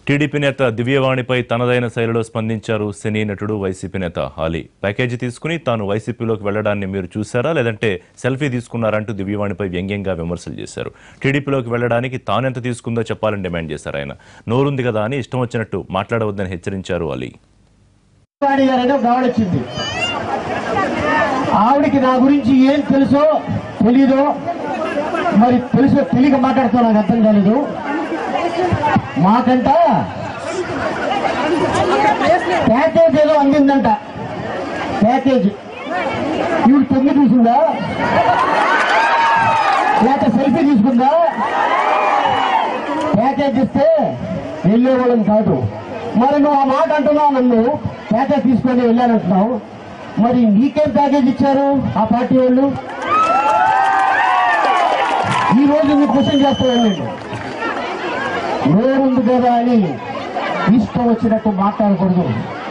TDP నేత దివ్యవాణిపై తనదైన శైలిలో స్పందించారు సినీ నటుడు వైసీపీ నేత హాలీ ప్యాకేజీ తీసుకుని తాను వైసీపీలోకి వెళ్లడాన్ని మీరు చూశారా లేదంటే సెల్ఫీ తీసుకున్నారంటూ దివ్యవాణిపై వ్యంగ్యంగా విమర్శలు చేశారు టీడీపీలోకి వెళ్లడానికి తానెంత తీసుకుందో చెప్పాలని డిమాండ్ చేశారు ఆయన నోరుంది కదా అని ఇష్టం వచ్చినట్టు మాట్లాడవద్దని హెచ్చరించారు అలీ వాణి గారని ఒక ఆవిడ వచ్చింది ఆవిడకి నా గురించి ఏం తెలుసో తెలీదో మరి తెలుసో తెలియక మాట్లాడుతూ నాకు అర్థం కాలేదు మాకంట ప్యాకేజ్ ఏదో అందిందంట ప్యాకేజ్ ఇవి తొమ్మిది చూసిందా లేక సెల్ఫీ తీసుకుందా ప్యాకేజ్ ఇస్తే వెళ్ళేవాళ్ళని కాదు మరి నువ్వు ఆ మాట అంటున్నావు నన్ను ప్యాకేజ్ తీసుకొని వెళ్ళానంటున్నావు మరి నీకేం ప్యాకేజ్ ఇచ్చారు ఆ పార్టీ వాళ్ళు ఈ రోజు నీ క్వశ్చన్ చేస్తాను నేను నోరుంది కదా అని ఇష్టం వచ్చినట్టు మాట్లాడకూడదు